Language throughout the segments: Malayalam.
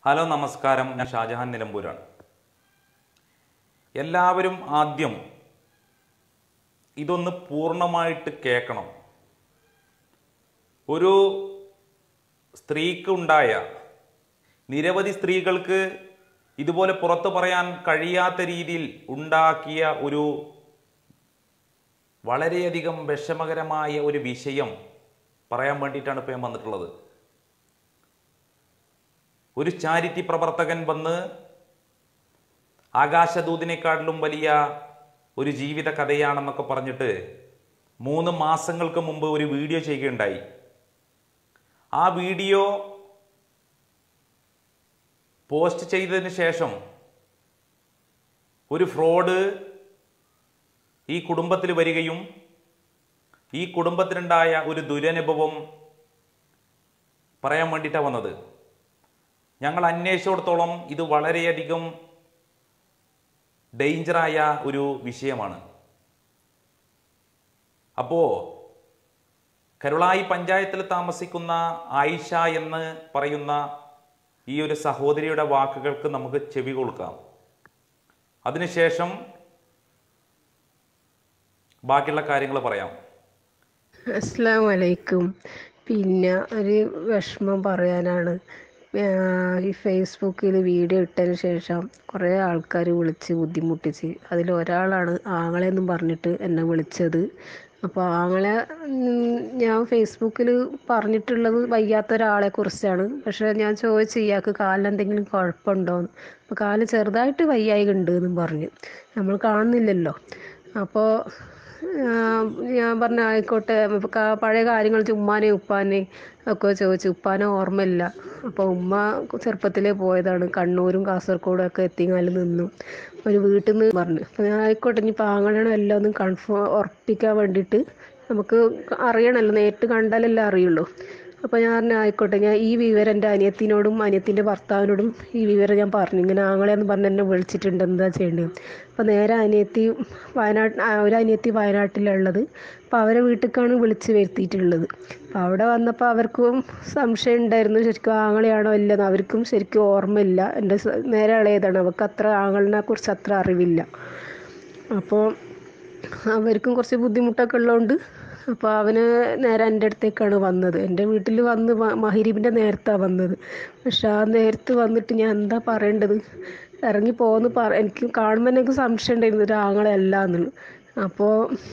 ഹലോ നമസ്കാരം ഞാൻ ഷാജഹാൻ നിലമ്പൂരാണ് എല്ലാവരും ആദ്യം ഇതൊന്ന് പൂർണ്ണമായിട്ട് കേൾക്കണം ഒരു സ്ത്രീക്ക് ഉണ്ടായ നിരവധി സ്ത്രീകൾക്ക് ഇതുപോലെ പുറത്തു പറയാൻ കഴിയാത്ത രീതിയിൽ ഉണ്ടാക്കിയ ഒരു വളരെയധികം വിഷമകരമായ ഒരു വിഷയം പറയാൻ വേണ്ടിയിട്ടാണ് ഇപ്പോൾ ഞാൻ വന്നിട്ടുള്ളത് ഒരു ചാരിറ്റി പ്രവർത്തകൻ വന്ന് ആകാശദൂതിനെക്കാട്ടിലും വലിയ ഒരു ജീവിത കഥയാണെന്നൊക്കെ പറഞ്ഞിട്ട് മൂന്ന് മാസങ്ങൾക്ക് മുമ്പ് ഒരു വീഡിയോ ചെയ്യുകയുണ്ടായി ആ വീഡിയോ പോസ്റ്റ് ചെയ്തതിന് ശേഷം ഒരു ഫ്രോഡ് ഈ കുടുംബത്തിൽ വരികയും ഈ കുടുംബത്തിനുണ്ടായ ഒരു ദുരനുഭവം പറയാൻ വേണ്ടിയിട്ടാണ് വന്നത് ഞങ്ങൾ അന്വേഷിച്ചിടത്തോളം ഇത് വളരെയധികം ഡേഞ്ചറായ ഒരു വിഷയമാണ് അപ്പോൾ കരുളായി പഞ്ചായത്തിൽ താമസിക്കുന്ന ആയിഷ എന്ന് പറയുന്ന ഈ ഒരു സഹോദരിയുടെ വാക്കുകൾക്ക് നമുക്ക് ചെവി കൊടുക്കാം അതിനുശേഷം ബാക്കിയുള്ള കാര്യങ്ങൾ പറയാം അസ്സാം വലൈക്കും പിന്നെ ഒരു വിഷമം പറയാനാണ് ആ, ഈ ഫേസ്ബുക്കിൽ വീഡിയോ ഇട്ടതിന് ശേഷം കുറേ ആൾക്കാർ വിളിച്ച് ബുദ്ധിമുട്ടിച്ച് അതിൽ ഒരാളാണ് ആങ്ങളെന്നും പറഞ്ഞിട്ട് എന്നെ വിളിച്ചത് അപ്പോൾ ആങ്ങളെ ഉം, ഞാൻ ഫേസ്ബുക്കിൽ പറഞ്ഞിട്ടുള്ളത് വയ്യാത്ത ഒരാളെ കുറിച്ചാണ് പക്ഷേ ഞാൻ ചോദിച്ചു ഇയാൾക്ക് കാലിന് എന്തെങ്കിലും കുഴപ്പമുണ്ടോയെന്ന് അപ്പോൾ കാല് ചെറുതായിട്ട് വയ്യായി ഉണ്ട് എന്നും പറഞ്ഞു നമ്മൾ കാണുന്നില്ലല്ലോ അപ്പോൾ ആഹ് ഞാൻ പറഞ്ഞ ആയിക്കോട്ടെ ഇപ്പൊ കാ- പഴയ കാര്യങ്ങൾ ഉമ്മാനെ ഉപ്പാനെ ഒക്കെ ചോദിച്ചു ഉപ്പാനെ ഓർമ്മയില്ല അപ്പോൾ ഉമ്മ ചെറുപ്പത്തിലേ പോയതാണ് കണ്ണൂരും കാസർഗോഡും ഒക്കെ എത്തിങ്ങാലും നിന്നു ഒരു വീട്ടിൽ നിന്ന് പറഞ്ഞു അപ്പോൾ ഞാൻ ആയിക്കോട്ടെ ഇനി പാങ്ങണോ എല്ലാം ഒന്ന് കൺഫേം ഉറപ്പിക്കാൻ വേണ്ടിയിട്ട് നമുക്ക് അറിയണമല്ലോ നേരിട്ട് കണ്ടാലല്ലേ അറിയുള്ളൂ അപ്പോൾ ഞാൻ പറഞ്ഞു ആയിക്കോട്ടെ ഞാൻ ഈ വിവരം എൻ്റെ അനിയത്തിനോടും അനിയത്തിൻ്റെ ഭർത്താവിനോടും ഈ വിവരം ഞാൻ പറഞ്ഞു ഇങ്ങനെ ആങ്ങളെന്ന് പറഞ്ഞ് എന്നെ വിളിച്ചിട്ടുണ്ട് എന്താ ചെയ്യേണ്ടത് അപ്പോൾ നേരെ അനിയത്തി വയനാട് ആ, ഒരു അനിയത്തി വയനാട്ടിലുള്ളത് അപ്പോൾ അവരെ വീട്ടിലേക്കാണ് വിളിച്ച് വരുത്തിയിട്ടുള്ളത് അപ്പോൾ അവിടെ വന്നപ്പോൾ അവർക്കും സംശയം ഉണ്ടായിരുന്നു ശരിക്കും ആങ്ങളെയാണോ ഇല്ലെന്ന് അവർക്കും ശരിക്കും ഓർമ്മയില്ല എൻ്റെ സ- നേരെ ഇളയതാണ് അവർക്ക് അത്ര ആങ്ങളിനെ കുറിച്ച് അത്ര അറിവില്ല അപ്പോൾ അവർക്കും കുറച്ച് ബുദ്ധിമുട്ടൊക്കെ ഉള്ളതുകൊണ്ട് അപ്പോൾ അവന് നേരെ എൻ്റെ അടുത്തേക്കാണ് വന്നത് എൻ്റെ വീട്ടിൽ വന്ന് മ- മഹരീബിൻ്റെ നേരത്താണ് വന്നത് പക്ഷെ ആ നേരത്ത് വന്നിട്ട് ഞാൻ എന്താ പറയേണ്ടത് ഇറങ്ങി പോകുന്നു പറ എനിക്ക് കാണുമ്പോൾ എനിക്ക് സംശയം ഉണ്ടായിരുന്നു ഒരു ആങ്ങളല്ല എന്നുള്ളത് അപ്പോൾ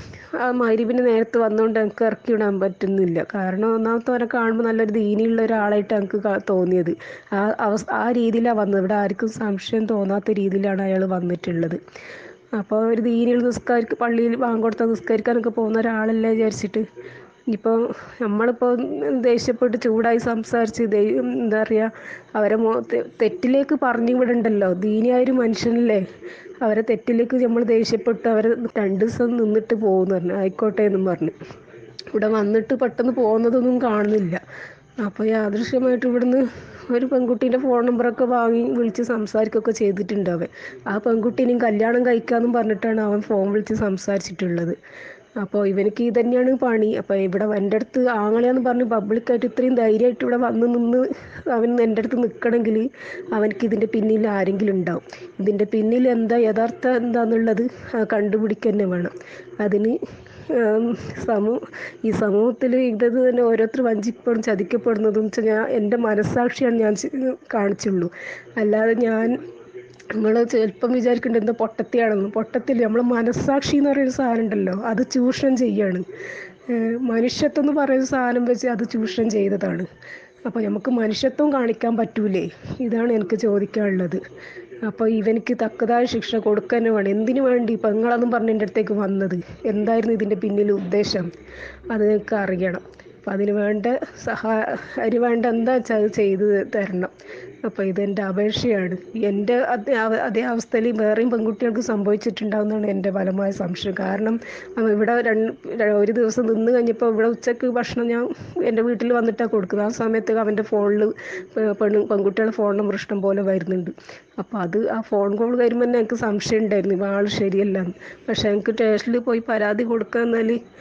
ആ മഹരീബിൻ്റെ നേരത്ത് വന്നുകൊണ്ട് എനിക്ക് ഇറക്കി വിടാൻ പറ്റുന്നില്ല കാരണം ഒന്നാമത്തെ അവരെ കാണുമ്പോൾ നല്ലൊരു ദീനിയുള്ള ഒരാളായിട്ട് എനിക്ക് കാ- തോന്നിയത് ആ അവസ് ആ രീതിയിലാണ് വന്നത് ഇവിടെ ആർക്കും സംശയം തോന്നാത്ത രീതിയിലാണ് അയാൾ വന്നിട്ടുള്ളത് അപ്പോൾ ഒരു ദീനിൽ നിസ്കാരിക്ക് പള്ളിയിൽ ബാങ്ക് കൊടുത്ത നിസ്കരിക്കാനൊക്കെ പോകുന്ന ഒരാളല്ലേ വിചാരിച്ചിട്ട് ഇപ്പോൾ നമ്മളിപ്പോൾ ദേഷ്യപ്പെട്ട് ചൂടായി സംസാരിച്ച് ദൈ- എന്താ പറയുക അവരെ മോ തെ- തെറ്റിലേക്ക് പറഞ്ഞു വിടണ്ടല്ലോ ദീനിയായ ഒരു മനുഷ്യനല്ലേ അവരെ തെറ്റിലേക്ക് നമ്മൾ ദേഷ്യപ്പെട്ട് അവർ രണ്ട് ദിവസം നിന്നിട്ട് പോകുന്നു പറഞ്ഞു ആയിക്കോട്ടെ എന്നും പറഞ്ഞു ഇവിടെ വന്നിട്ട് പെട്ടെന്ന് പോകുന്നതൊന്നും കാണുന്നില്ല അപ്പോൾ യാദൃശ്യമായിട്ട് ഇവിടുന്ന് ഒരു പെൺകുട്ടീൻ്റെ ഫോൺ നമ്പറൊക്കെ വാങ്ങി വിളിച്ച് സംസാരിക്കുകയൊക്കെ ചെയ്തിട്ടുണ്ട് അവൻ ആ പെൺകുട്ടീനെയും കല്യാണം കഴിക്കാമെന്നും പറഞ്ഞിട്ടാണ് അവൻ ഫോൺ വിളിച്ച് സംസാരിച്ചിട്ടുള്ളത് അപ്പോൾ ഇവനിക്ക് ഇത് തന്നെയാണ് പണി അപ്പോൾ ഇവിടെ എൻ്റെ അടുത്ത് ആങ്ങളെന്ന് പറഞ്ഞ് പബ്ലിക്കായിട്ട് ഇത്രയും ധൈര്യമായിട്ട് ഇവിടെ വന്ന് നിന്ന് അവൻ എൻ്റെ അടുത്ത് നിൽക്കണമെങ്കിൽ അവനക്ക് ഇതിൻ്റെ പിന്നിൽ ആരെങ്കിലും ഉണ്ടാവും ഇതിൻ്റെ പിന്നിൽ എന്താ യഥാർത്ഥ എന്താന്നുള്ളത് ആ, കണ്ടുപിടിക്കുക തന്നെ വേണം അതിന് ഉം, സമൂ ഈ സമൂഹത്തിൽ ഇതത് തന്നെ ഓരോരുത്തർ വഞ്ചിപ്പെടും ചതിക്കപ്പെടുന്നതും വെച്ചാൽ ഞാൻ എൻ്റെ മനസ്സാക്ഷിയാണ് ഞാൻ ചി- കാണിച്ചുള്ളൂ അല്ലാതെ ഞാൻ നിങ്ങൾ ചിലപ്പം വിചാരിക്കേണ്ടത് എന്താ പൊട്ടത്തിയാണെന്ന് പൊട്ടത്തില്ല നമ്മൾ മനസ്സാക്ഷി എന്ന് പറയുന്ന സാധനം ഉണ്ടല്ലോ അത് ചൂഷണം ചെയ്യാണ് ഏഹ് മനുഷ്യത്വം എന്ന് പറയുന്ന സാധനം വെച്ച് അത് ചൂഷണം ചെയ്തതാണ് അപ്പോൾ നമുക്ക് മനുഷ്യത്വം കാണിക്കാൻ പറ്റൂലേ ഇതാണ് എനിക്ക് ചോദിക്കാനുള്ളത് അപ്പോൾ ഇവനിക്ക് തക്കതായ ശിക്ഷ കൊടുക്കുക തന്നെ വേണം എന്തിനു വേണ്ടി പെങ്ങളെന്നും പറഞ്ഞ് എൻ്റെ അടുത്തേക്ക് വന്നത് എന്തായിരുന്നു ഇതിൻ്റെ പിന്നിൽ ഉദ്ദേശം അത് നിങ്ങൾക്ക് അറിയണം അപ്പം അതിന് വേണ്ട സഹാ അതിന് വേണ്ട എന്താ വെച്ചാൽ അത് ചെയ്ത് തരണം അപ്പോൾ ഇതെൻ്റെ അപേക്ഷയാണ് എൻ്റെ അതേ അവ- അതേ അവസ്ഥയിൽ വേറെയും പെൺകുട്ടികൾക്ക് സംഭവിച്ചിട്ടുണ്ടാവുന്നതാണ് എൻ്റെ ഫലമായ സംശയം കാരണം അവൻ ഇവിടെ രണ്ട് ഒരു ദിവസം നിന്ന് കഴിഞ്ഞപ്പോൾ ഇവിടെ ഉച്ചക്ക് ഭക്ഷണം ഞാൻ എൻ്റെ വീട്ടിൽ വന്നിട്ടാണ് കൊടുക്കുന്നത് ആ സമയത്ത് അവൻ്റെ ഫോണിൽ പെണ്ണ് പെൺകുട്ടികളുടെ ഫോൺ നമ്പർ ഇഷ്ടം പോലെ വരുന്നുണ്ട് അപ്പോൾ അത് ആ ഫോൺ കോൾ വരുമ്പോൾ തന്നെ എനിക്ക് സംശയം ഉണ്ടായിരുന്നു ഇവ ആൾ ശരിയല്ല എന്ന് പക്ഷേ എനിക്ക് സ്റ്റേഷനിൽ പോയി പരാതി കൊടുക്കുക എന്നാൽ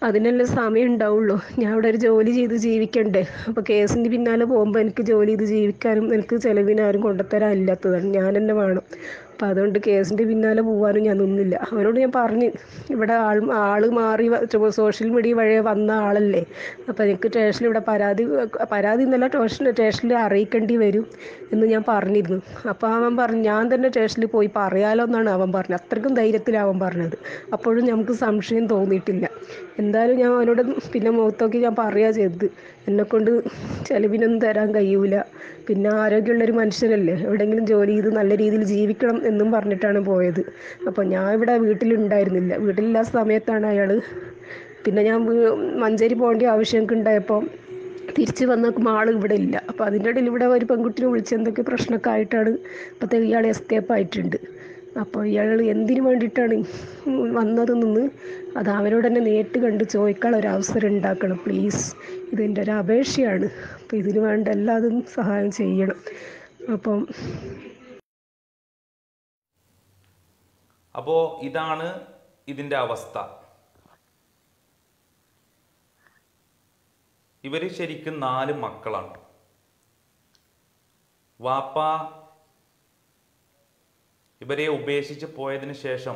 അതിനല്ലേ സമയം ഉണ്ടാവുള്ളൂ ഞാൻ ഇവിടെ ഒരു ജോലി ചെയ്ത് ജീവിക്കണ്ടേ അപ്പോൾ കേസിൻ്റെ പിന്നാലെ പോകുമ്പോൾ എനിക്ക് ജോലി ചെയ്ത് ജീവിക്കാനും എനിക്ക് ചിലവിന് ആരും കൊണ്ടുത്തരാൻ ഇല്ലാത്തതാണ് ഞാൻ തന്നെ വേണം അപ്പോൾ അതുകൊണ്ട് കേസിൻ്റെ പിന്നാലെ പോകാനും ഞാൻ നിന്നില്ല അവനോട് ഞാൻ പറഞ്ഞു ഇവിടെ ആൾ ആൾ മാറി സോഷ്യൽ മീഡിയ വഴി വന്ന ആളല്ലേ അപ്പോൾ എനിക്ക് സ്റ്റേഷനിൽ ഇവിടെ പരാതി പരാതി എന്നല്ല സ്റ്റേഷൻ സ്റ്റേഷനിൽ അറിയിക്കേണ്ടി വരും എന്ന് ഞാൻ പറഞ്ഞിരുന്നു അപ്പോൾ അവൻ പറഞ്ഞു ഞാൻ തന്നെ സ്റ്റേഷനിൽ പോയി പറയാലോ എന്നാണ് അവൻ പറഞ്ഞത് അത്രയ്ക്കും ധൈര്യത്തിലാണ് അവൻ പറഞ്ഞത് അപ്പോഴും നമുക്ക് സംശയം തോന്നിയിട്ടില്ല എന്തായാലും ഞാൻ അവനോട് പിന്നെ മുഖത്തോക്കി ഞാൻ പറയുക ചെയ്തത് എന്നെക്കൊണ്ട് ചിലവിനൊന്നും തരാൻ കഴിയൂല പിന്നെ ആരോഗ്യമുള്ളൊരു മനുഷ്യനല്ലേ എവിടെയെങ്കിലും ജോലി ചെയ്ത് നല്ല രീതിയിൽ ജീവിക്കണം എന്നും പറഞ്ഞിട്ടാണ് പോയത് അപ്പോൾ ഞാൻ ഇവിടെ വീട്ടിലുണ്ടായിരുന്നില്ല വീട്ടിലില്ലാത്ത സമയത്താണ് അയാൾ പിന്നെ ഞാൻ വീ- മഞ്ചേരി പോകേണ്ട ആവശ്യം എനിക്ക് ഉണ്ടായപ്പോൾ തിരിച്ച് വന്ന ആൾ ഇവിടെ ഇല്ല അപ്പോൾ അതിൻ്റെ ഇടയിൽ ഇവിടെ ഒരു പെൺകുട്ടിനെ വിളിച്ച് എന്തൊക്കെ പ്രശ്നമൊക്കെ ആയിട്ടാണ് ഇപ്പോഴത്തെ ഇയാൾ എസ്കേപ്പ് ആയിട്ടുണ്ട് അപ്പോൾ ഇയാൾ എന്തിനു വേണ്ടിയിട്ടാണ് വന്നതെന്ന് അത് അവരോട് തന്നെ നേരിട്ട് കണ്ട് ചോദിക്കാൻ ഒരു അവസരം ഉണ്ടാക്കണം പ്ലീസ് ഇതെൻ്റെ ഒരു അപേക്ഷയാണ് അപ്പോൾ ഇതിന് വേണ്ട എല്ലാതും സഹായം ചെയ്യണം അപ്പം അപ്പോൾ ഇതാണ് ഇതിൻ്റെ അവസ്ഥ ഇവർ ശരിക്കും നാല് മക്കളാണ് വാപ്പ ഇവരെ ഉപേക്ഷിച്ച് പോയതിന് ശേഷം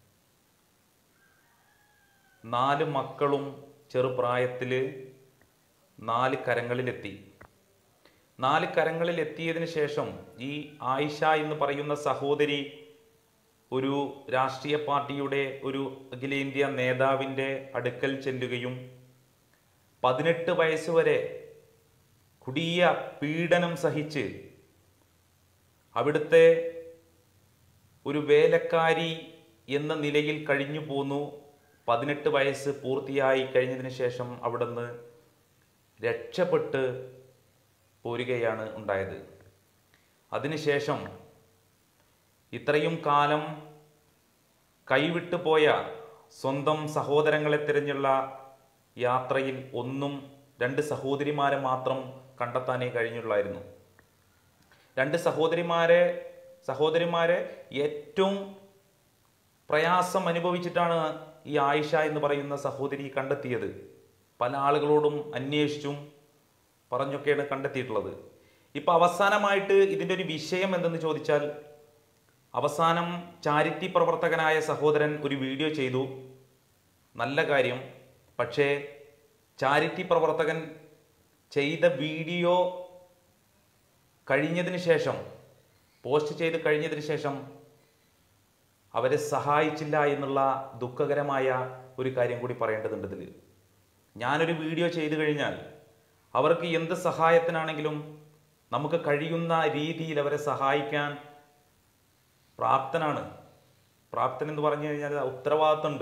നാല് മക്കളും ചെറുപ്രായത്തിൽ നാല് കരങ്ങളിലെത്തി നാല് കരങ്ങളിൽ എത്തിയതിന് ശേഷം ഈ ആയിഷ എന്ന് പറയുന്ന സഹോദരി ഒരു രാഷ്ട്രീയ പാർട്ടിയുടെ ഒരു അഖിലേന്ത്യാ നേതാവിൻ്റെ അടുക്കൽ ചെല്ലുകയും പതിനെട്ട് വയസ്സ് വരെ കൊടിയ പീഡനം സഹിച്ച് അവിടുത്തെ ഒരു വേലക്കാരി എന്ന നിലയിൽ കഴിഞ്ഞു പോന്നു പതിനെട്ട് വയസ്സ് പൂർത്തിയായി കഴിഞ്ഞതിന് ശേഷം അവിടുന്ന് രക്ഷപ്പെട്ട് പോരുകയാണ് ഉണ്ടായത് അതിനുശേഷം ഇത്രയും കാലം കൈവിട്ടു പോയ സ്വന്തം സഹോദരങ്ങളെ തിരഞ്ഞുള്ള യാത്രയിൽ ഒന്നും രണ്ട് സഹോദരിമാരെ മാത്രം കണ്ടെത്താനേ കഴിഞ്ഞുള്ളായിരുന്നു രണ്ട് സഹോദരിമാരെ സഹോദരിമാരെ ഏറ്റവും പ്രയാസം അനുഭവിച്ചിട്ടാണ് ഈ ആയിഷ എന്ന് പറയുന്ന സഹോദരി കണ്ടെത്തിയത് പല ആളുകളോടും അന്വേഷിച്ചും പറഞ്ഞൊക്കെയാണ് കണ്ടെത്തിയിട്ടുള്ളത് ഇപ്പൊ അവസാനമായിട്ട് ഇതിൻ്റെ ഒരു വിഷയം എന്തെന്ന് ചോദിച്ചാൽ അവസാനം ചാരിറ്റി പ്രവർത്തകനായ സഹോദരൻ ഒരു വീഡിയോ ചെയ്തു നല്ല കാര്യം പക്ഷേ ചാരിറ്റി പ്രവർത്തകൻ ചെയ്ത വീഡിയോ കഴിഞ്ഞതിന് ശേഷം പോസ്റ്റ് ചെയ്ത് കഴിഞ്ഞതിന് ശേഷം അവരെ സഹായിച്ചില്ല എന്നുള്ള ദുഃഖകരമായ ഒരു കാര്യം കൂടി പറയേണ്ടതുണ്ട് ഇതിൽ ഞാനൊരു വീഡിയോ ചെയ്തു കഴിഞ്ഞാൽ അവർക്ക് എന്ത് സഹായത്തിനാണെങ്കിലും നമുക്ക് കഴിയുന്ന രീതിയിൽ അവരെ സഹായിക്കാൻ പ്രാപ്തനാണ് പ്രാപ്തൻ എന്ന് പറഞ്ഞു കഴിഞ്ഞാൽ ഉത്തരവാദിത്തമുണ്ട്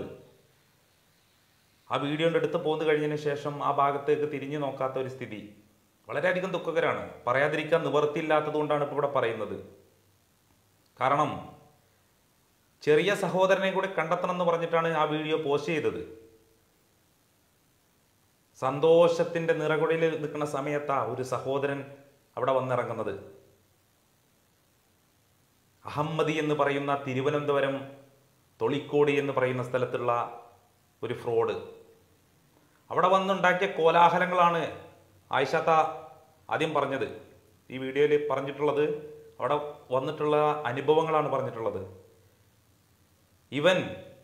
ആ വീഡിയോൻ്റെ അടുത്ത് പോന്നു കഴിഞ്ഞതിന് ശേഷം ആ ഭാഗത്തേക്ക് തിരിഞ്ഞു നോക്കാത്ത ഒരു സ്ഥിതി വളരെയധികം ദുഃഖകരമാണ് പറയാതിരിക്കാൻ നിവർത്തിയില്ലാത്തത് കൊണ്ടാണ് ഇപ്പോൾ ഇവിടെ പറയുന്നത് കാരണം ചെറിയ സഹോദരനെ കൂടി കണ്ടെത്തണം എന്ന് പറഞ്ഞിട്ടാണ് ആ വീഡിയോ പോസ്റ്റ് ചെയ്തത് സന്തോഷത്തിന്റെ നിറകുടയിൽ നിൽക്കുന്ന സമയത്താ ഒരു സഹോദരൻ അവിടെ വന്നിറങ്ങുന്നത് അഹമ്മദി എന്ന് പറയുന്ന തിരുവനന്തപുരം തൊളിക്കോട് എന്ന് പറയുന്ന സ്ഥലത്തുള്ള ഒരു ഫ്രോഡ് അവിടെ വന്നുണ്ടാക്കിയ കോലാഹലങ്ങളാണ് ആയിഷാത്ത ആദ്യം പറഞ്ഞത് ഈ വീഡിയോയിൽ പറഞ്ഞിട്ടുള്ളത് അവിടെ വന്നിട്ടുള്ള അനുഭവങ്ങളാണ് പറഞ്ഞിട്ടുള്ളത് ഇവൻ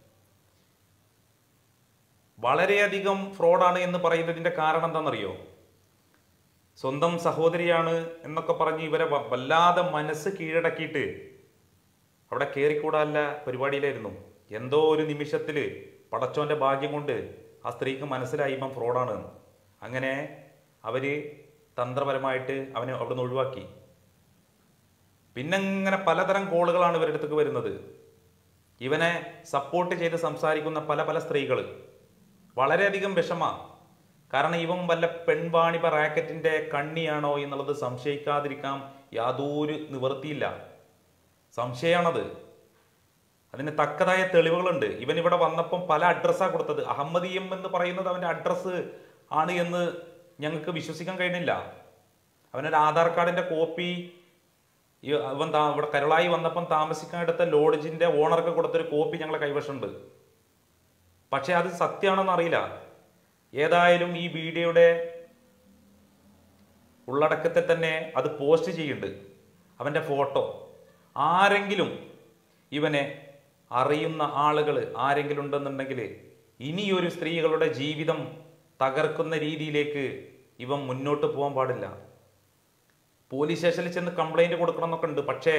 വളരെയധികം ഫ്രോഡാണ് എന്ന് പറയുന്നതിന്റെ കാരണം എന്താണെന്നറിയോ സ്വന്തം സഹോദരിയാണ് എന്നൊക്കെ പറഞ്ഞ് ഇവരെ വ- വല്ലാതെ മനസ്സ് കീഴടക്കിയിട്ട് അവിടെ കയറിക്കൂടാല്ല പരിപാടിയിലായിരുന്നു എന്തോ ഒരു നിമിഷത്തില് പടച്ചോന്റെ ഭാഗ്യം കൊണ്ട് ആ സ്ത്രീക്ക് മനസ്സിലായി ഇവൻ ഫ്രോഡാണ് എന്ന്. അങ്ങനെ അവര് തന്ത്രപരമായിട്ട് അവനെ അവിടുന്ന് ഒഴിവാക്കി പിന്നെ ഇങ്ങനെ പലതരം കോളുകളാണ് ഇവരുടെ അടുത്തേക്ക് വരുന്നത് ഇവനെ സപ്പോർട്ട് ചെയ്ത് സംസാരിക്കുന്ന പല പല സ്ത്രീകൾ വളരെയധികം വിഷമ കാരണം ഇവൻ വല്ല പെൺവാണിഭ റാക്കറ്റിന്റെ കണ്ണിയാണോ എന്നുള്ളത് സംശയിക്കാതിരിക്കാൻ യാതൊരു നിവൃത്തിയില്ല സംശയമാണത് അതിന് തക്കതായ തെളിവുകളുണ്ട് ഇവൻ ഇവിടെ വന്നപ്പം പല അഡ്രസ്സാണ് കൊടുത്തത് അഹമ്മദീയം എന്ന് പറയുന്നത് അവന്റെ അഡ്രസ്സ് ആണ് എന്ന് ഞങ്ങൾക്ക് വിശ്വസിക്കാൻ കഴിയുന്നില്ല അവനൊരു ആധാർ കാർഡിന്റെ കോപ്പി ഈ അവൻ താ ഇവിടെ കരുളായി വന്നപ്പം താമസിക്കാൻ എടുത്ത ലോഡ്ജിന്റെ ഓണർക്ക് കൊടുത്തൊരു കോപ്പി ഞങ്ങളെ കൈവശമുണ്ട് പക്ഷെ അത് സത്യമാണെന്ന് അറിയില്ല ഏതായാലും ഈ വീഡിയോയുടെ ഉള്ളടക്കത്തെ തന്നെ അത് പോസ്റ്റ് ചെയ്യുന്നുണ്ട് അവൻ്റെ ഫോട്ടോ ആരെങ്കിലും ഇവനെ അറിയുന്ന ആളുകൾ ആരെങ്കിലും ഉണ്ടെന്നുണ്ടെങ്കിൽ ഇനിയൊരു സ്ത്രീകളുടെ ജീവിതം തകർക്കുന്ന രീതിയിലേക്ക് ഇവൻ മുന്നോട്ട് പോകാൻ പാടില്ല പോലീസ് സ്റ്റേഷനിൽ ചെന്ന് കംപ്ലൈന്റ് കൊടുക്കണം എന്നൊക്കെ ഉണ്ട് പക്ഷേ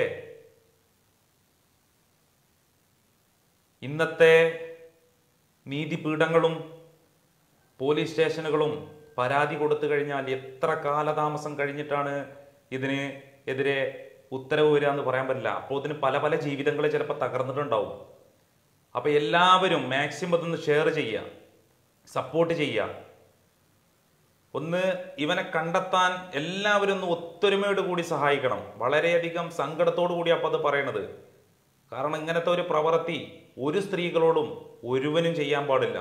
ഇന്നത്തെ നീതിപീഠങ്ങളും പോലീസ് സ്റ്റേഷനുകളും പരാതി കൊടുത്തു കഴിഞ്ഞാൽ എത്ര കാലതാമസം കഴിഞ്ഞിട്ടാണ് ഇതിന് എതിരെ ഉത്തരവ് വരിക എന്ന് പറയാൻ പറ്റില്ല അപ്പോൾ ഇതിന് പല പല ജീവിതങ്ങൾ ചിലപ്പോൾ തകർന്നിട്ടുണ്ടാവും അപ്പോൾ എല്ലാവരും മാക്സിമം ഇതൊന്ന് ഷെയർ ചെയ്യുക സപ്പോർട്ട് ചെയ്യുക ഒന്ന് ഇവനെ കണ്ടെത്താൻ എല്ലാവരും ഒന്ന് ഒത്തൊരുമയോട് കൂടി സഹായിക്കണം വളരെയധികം സങ്കടത്തോടു കൂടി അപ്പോൾ അത് പറയണത് കാരണം ഇങ്ങനത്തെ ഒരു പ്രവൃത്തി ഒരു സ്ത്രീകളോടും ഒരുവനും ചെയ്യാൻ പാടില്ല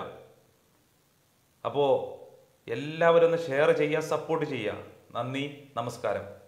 അപ്പോൾ എല്ലാവരും ഒന്ന് ഷെയർ ചെയ്യുക സപ്പോർട്ട് ചെയ്യുക നന്ദി നമസ്കാരം